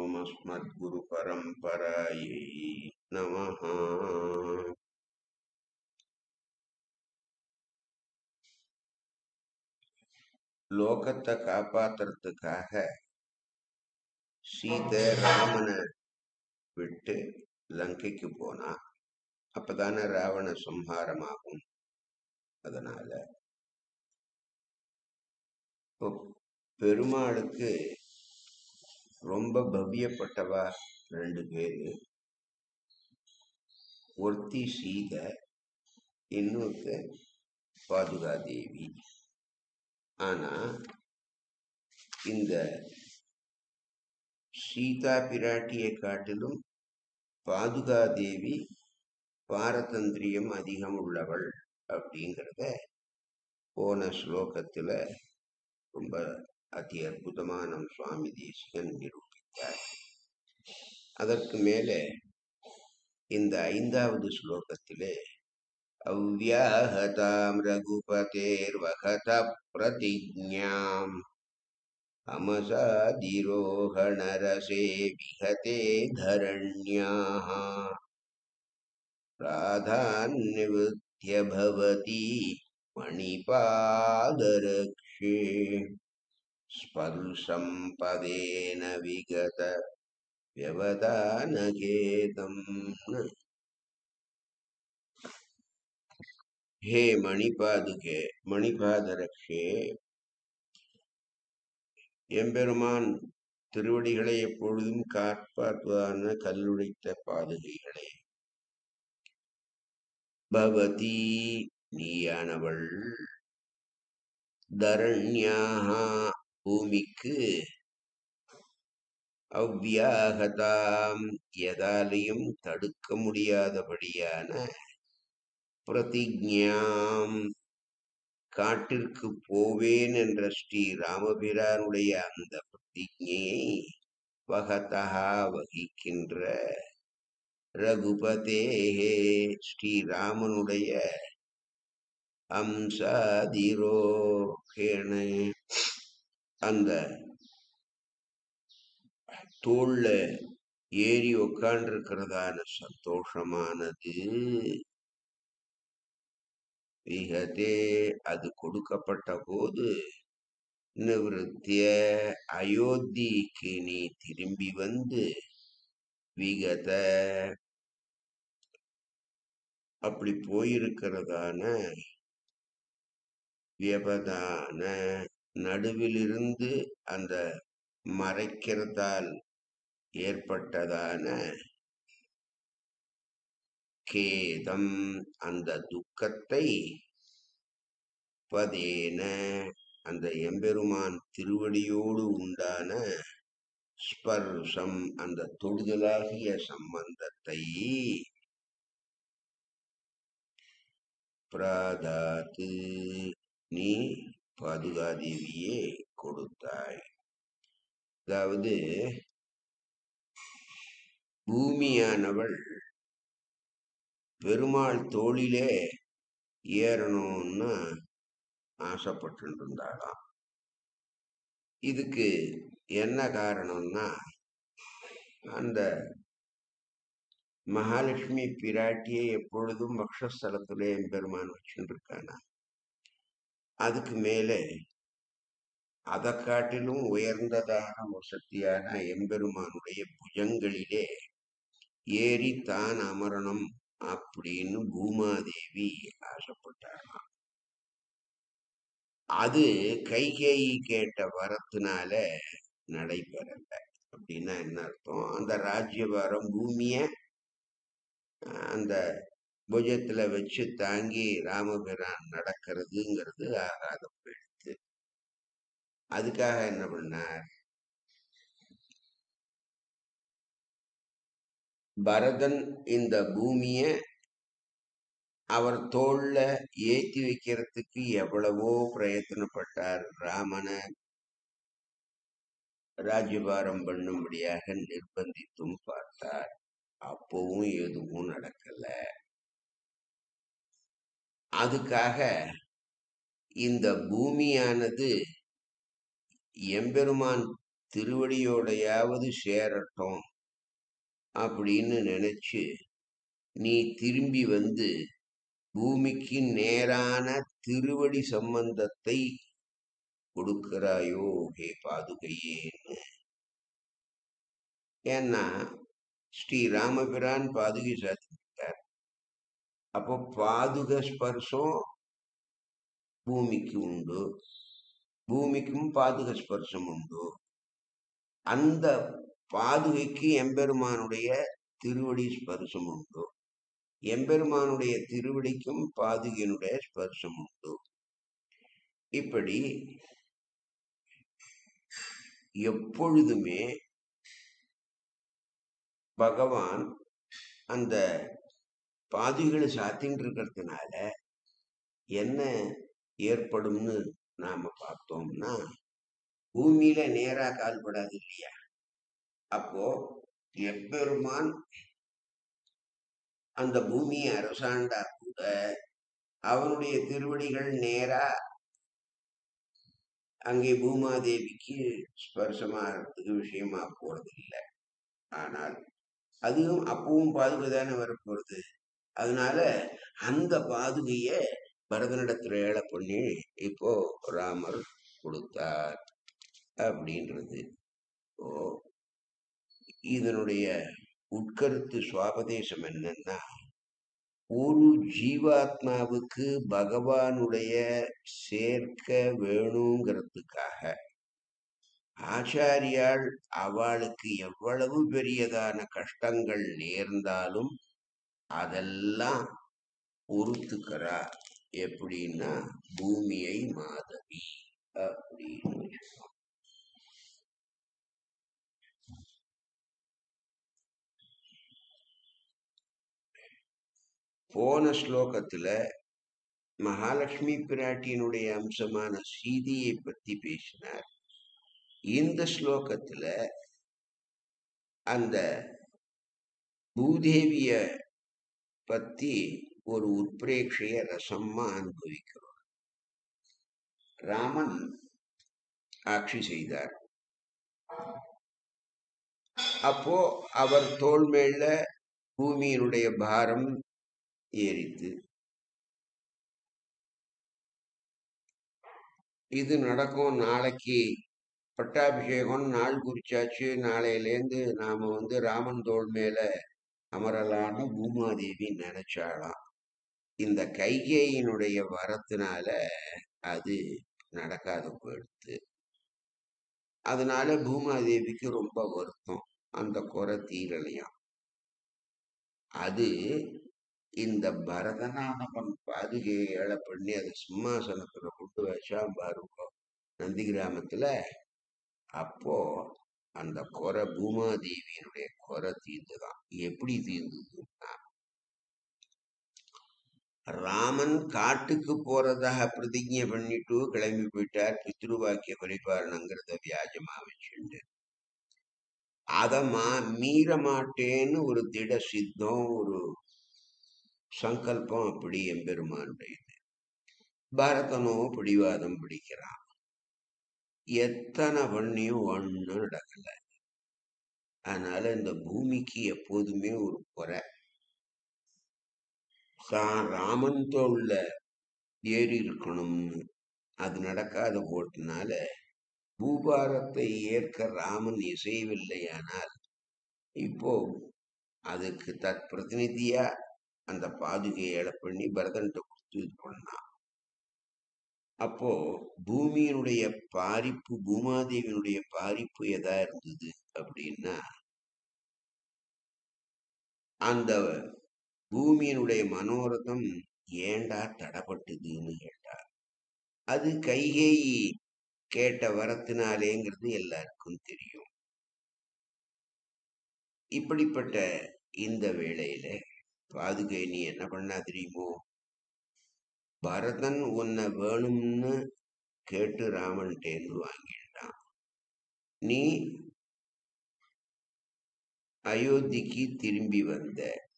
ஓமஸ்மத்குருபரம்பராயை நமः லோகத்தை காப்பாத்துறதுக்காக சீதை ராமனை விட்டு லங்கைக்கு போனா அப்பதானே ராவண சம்ஹாரமாகும் அதனால இப்போ பெருமாளுக்கு ரொம்ப பவ்யப்பட்டவா ரெண்டு பேரு ஒருத்தி சீதை இன்னொருத்த பாதுகா தேவி ஆனா இந்த சீதா பிராட்டியை காட்டிலும் பாதுகா தேவி பாரதந்திரியம் அதிகம் உள்ளவள் அப்படிங்கிறத போன ஸ்லோகத்துல ரொம்ப அதி அற்புதமா நம் சுவாமி தேசிகன் நிரூபித்தார் அதற்கு மேலே இந்த ஐந்தாவது ஸ்லோகத்திலே அவ்யாஹதாம் ரகுபதேர்வகத பிரதிஜாம் அமசாதிரோகணரசே விஹதே धरण्याः प्राधान्यवृत्य भवति मणिपादरक्षे स्पर्शं पदेन विगत व्यवधानखेदम् ஹே மணிபாதுகே மணிபாதரக்ஷே எம்பெருமான் திருவடிகளை எப்பொழுதும் காப்பாற்றுவான கல்லுடைத்த பாதுகைகளே பவதி நீயானவள் தரண்யாகா பூமிக்கு அவ்வியாகதாம் எதாலையும் தடுக்க முடியாதபடியான பிரதிஜாம் காட்டிற்கு போவேன் என்ற ஸ்ரீ ராமபிரானுடைய அந்த பிரதிஜையை வகதா வகிக்கின்ற ரகுபதேஹே ஸ்ரீராமனுடைய அம்சாதிரோகேண அந்த தோல்ல ஏறி உட்காண்டிருக்கிறதான சந்தோஷமானது விகதே அது கொடுக்கப்பட்ட போது நிவத்திய அயோத்திக்கு நீ திரும்பி வந்து விகத அப்படி போயிருக்கிறதான வியபதான நடுவிலிருந்து அந்த மறைக்கிறதால் ஏற்பட்டதான கேதம் அந்த துக்கத்தை பதேன அந்த எம்பெருமான் திருவடியோடு உண்டான ஸ்பர்சம் அந்த தொடுதலாகிய சம்பந்தத்தை பிராதாத்து நீ பாதுகாதேவியே கொடுத்தாய் அதாவது பூமியானவள் பெருமாள் தோளிலே ஏறணும்னு ஆசைப்பட்டு இருந்தாளாம் இதுக்கு என்ன காரணம்னா அந்த மகாலட்சுமி பிராட்டியை எப்பொழுதும் பக்ஷஸ்தலத்திலே எம்பெருமான் வச்சுட்டு இருக்கானா அதுக்கு மேலே அதை காட்டிலும் உயர்ந்ததான வசதியான எம்பெருமானுடைய புஜங்களிலே ஏறி தான் அமரணும் அப்படின்னு பூமாதேவி ஆசைப்பட்டாராம் அது கைகேயி கேட்ட வரத்தினால நடைபெறல அப்படின்னா என்ன அர்த்தம் அந்த ராஜ்யபாரம் பூமிய அந்த புஜத்துல வச்சு தாங்கி ராமபிரான் நடக்கிறதுங்கிறது ஆகாத போயிடுது அதுக்காக என்ன பண்ணார் பரதன் இந்த பூமிய அவர் தோல்ல ஏத்தி வைக்கிறதுக்கு எவ்வளவோ பிரயத்தனப்பட்டார் ராமனை ராஜ்யபாரம் பண்ணும்படியாக நிர்பந்தித்தும் பார்த்தார் அப்பவும் எதுவும் நடக்கல அதுக்காக இந்த பூமியானது எம்பெருமான் திருவடியோடையாவது சேரட்டும் அப்படின்னு நினைச்சு நீ திரும்பி வந்து பூமிக்கு நேரான திருவடி சம்பந்தத்தை கொடுக்கிறாயோ ஹே பாதுகையேன்னு ஏன்னா ஸ்ரீ ராமபிரான் பாதுகை சாத்திட்டார் அப்போ பாதுக ஸ்பர்சம் பூமிக்கு உண்டு பூமிக்கும் பாதுக ஸ்பர்சம் உண்டு அந்த பாதுகைக்கு எம்பெருமானுடைய திருவடி ஸ்பர்சம் உண்டு எம்பெருமானுடைய திருவடிக்கும் பாதுகையினுடைய ஸ்பர்சம் உண்டு இப்படி எப்பொழுதுமே பகவான் அந்த பாதுகளை சாத்தின்னு இருக்கிறதுனால என்ன ஏற்படும்னு நாம பார்த்தோம்னா பூமியில நேரா கால்படாது இல்லையா அப்போ எப்பெருமான் அந்த பூமியை அரசாண்டா கூட அவனுடைய திருவடிகள் நேரா அங்கே பூமாதேவிக்கு ஸ்பர்சமாகிறதுக்கு விஷயமா போறது இல்லை ஆனால் அதுவும் அப்பவும் பாதுகை தானே வரப்போறது அதனால அந்த பாதுகைய பரதனிடத்துல ஏழை பண்ணி இப்போ ராமர் கொடுத்தார் அப்படின்றது ஓ இதனுடைய உட்கருத்து சுவாபதேசம் என்னன்னா ஒரு ஜீவாத்மாவுக்கு பகவானுடைய சேர்க்க வேணுங்கிறதுக்காக ஆச்சாரியால் அவளுக்கு எவ்வளவு பெரியதான கஷ்டங்கள் நேர்ந்தாலும் அதெல்லாம் பொறுத்துக்கிறா எப்படின்னா பூமியை மாதவி அப்படின்னு சொல்றோம். போன ஸ்லோகத்துல மகாலட்சுமி பிராட்டியினுடைய அம்சமான சீதையை பத்தி பேசினார் இந்த ஸ்லோகத்துல அந்த பூதேவிய பத்தி ஒரு உட்பிரேட்சைய ரசமா அனுபவிக்கிறோம் ராமன் ஆட்சி செய்தார் அப்போ அவர் தோள் மேல பூமியினுடைய பாரம் ஏறித்து இது நடக்கும் நாளைக்கு பட்டாபிஷேகம் நாள் குறிச்சாச்சு நாளையிலேருந்து நாம வந்து ராமன் தோள் மேல அமரலான்னு பூமாதேவி நினைச்சாளாம் இந்த கைகேயினுடைய வரத்தினால அது நடக்காத போயிடுத்து அதனால பூமாதேவிக்கு ரொம்ப வருத்தம் அந்த குறை தீரலையாம் அது இந்த பரதநாதபன் பாதுகையை ஏழை பண்ணி அதை சிம்மாசனத்துல கொண்டு வச்சா பாருங்க நந்தி கிராமத்துல அப்போ அந்த குறை பூமாதேவியினுடைய குறை தீர்ந்துதான் எப்படி தீர்ந்ததுன்னா ராமன் காட்டுக்கு போறதாக பிரதிஜை பண்ணிட்டு கிளம்பி போயிட்டார் பித்ருவாக்கிய பரிபாலனங்கிறத வியாஜமா வச்சுண்டு அத மா மீற மாட்டேன்னு ஒரு திட சித்தம் ஒரு சங்கல்பம் அப்படி எம்பெருமானுடையது பரதனோ பிடிவாதம் பிடிக்கிறான் எத்தனை பண்ணியும் ஒண்ணும் நடக்கல அதனால இந்த பூமிக்கு எப்போதுமே ஒரு குறை தான் ராமன் தோல்ல ஏறி இருக்கணும்னு அது நடக்காத போட்டனால பூபாரத்தை ஏற்க ராமன் இசையவில்லையானால் இப்போ அதுக்கு தத் பிரதிநிதியா அந்த பாதுகையை எழ பண்ணி பரதன்ட்ட கொடுத்து இது பண்ணான் அப்போ பூமியினுடைய பாரிப்பு பூமாதேவியினுடைய பாரிப்பு எதா இருந்தது அப்படின்னா அந்த பூமியினுடைய மனோரதம் ஏண்டா தடப்பட்டதுன்னு கேட்டார் அது கைகேயி கேட்ட வரத்தினாலேங்கிறது எல்லாருக்கும் தெரியும் இப்படிப்பட்ட இந்த வேளையில பாதுகை நீ என்ன பண்ணா தெரியுமோ பரதன் உன்னை வேணும்னு கேட்டு ராமன்ட்டேந்து வாங்கிட்டான் நீ அயோத்திக்கு திரும்பி வந்த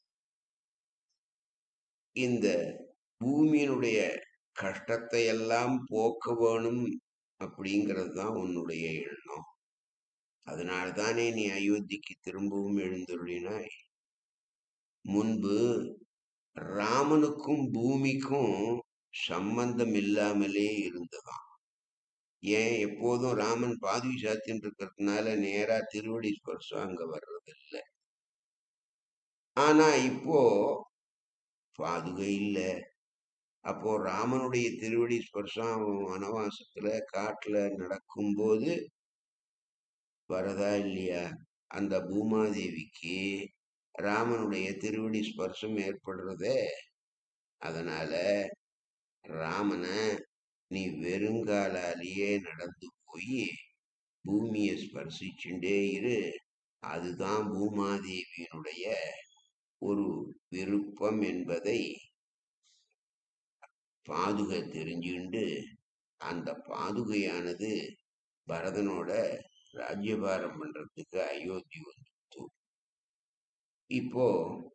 இந்த பூமியினுடைய கஷ்டத்தை எல்லாம் போக்க வேணும் அப்படிங்கிறது தான் உன்னுடைய எண்ணம் அதனால்தானே நீ அயோத்திக்கு திரும்பவும் எழுந்துள்ளினாய் முன்பு ராமனுக்கும் பூமிக்கும் சம்பந்தம் இல்லாமலே இருந்ததாம் ஏன் எப்போதும் ராமன் பாதுகை சாத்தின்னு இருக்கிறதுனால நேரா திருவடி ஸ்பர்சம் அங்க வர்றது இல்லை ஆனா இப்போ பாதுகை இல்லை அப்போ ராமனுடைய திருவடி ஸ்பர்சம் அவன் வனவாசத்துல காட்டுல நடக்கும்போது வரதா இல்லையா அந்த பூமாதேவிக்கு ராமனுடைய திருவடி ஸ்பர்சம் ஏற்படுறதே அதனால ராமனை நீ வெறுங்காலாலேயே நடந்து போய் பூமியை ஸ்பர்சிச்சுட்டே இரு அதுதான் பூமாதேவியினுடைய ஒரு விருப்பம் என்பதை பாதுகை தெரிஞ்சுண்டு அந்த பாதுகையானது பரதனோட ராஜ்யபாரம் பண்றதுக்கு அயோத்தி வந்துட்டு இப்போ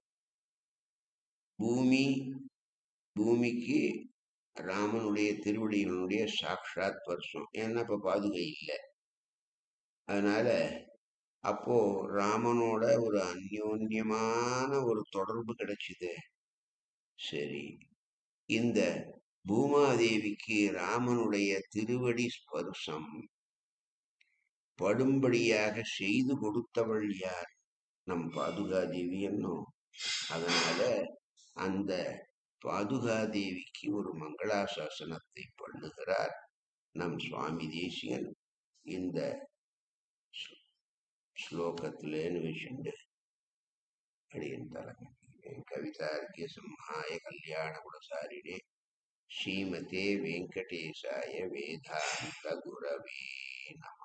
பூமி பூமிக்கு ராமனுடைய திருவடிகளுடைய சாக்ஷாத் பர்சம் ஏன்னா இப்ப பாதுகை இல்லை அதனால அப்போ ராமனோட ஒரு அந்யோன்யமான ஒரு தொடர்பு கிடைச்சுது சரி இந்த பூமாதேவிக்கு ராமனுடைய திருவடி ஸ்பர்சம் படும்படியாக செய்து கொடுத்தவள் யார் நம் பாதுகாதேவி என்னும் அதனால அந்த பாதுகாதேவிக்கு ஒரு மங்களாசாசனத்தை பண்ணுகிறார் நம் சுவாமி தேசியன் இந்த ஸ்லோ- ஸ்லோகத்திலேன்னு வச்சுண்டு அடியன் தலைமை கவிதார்க்கிய சிம்ஹாய கல்யாண குணசாரிணே ஸ்ரீமதே வெங்கடேசாய வேதாந்த குரவே நம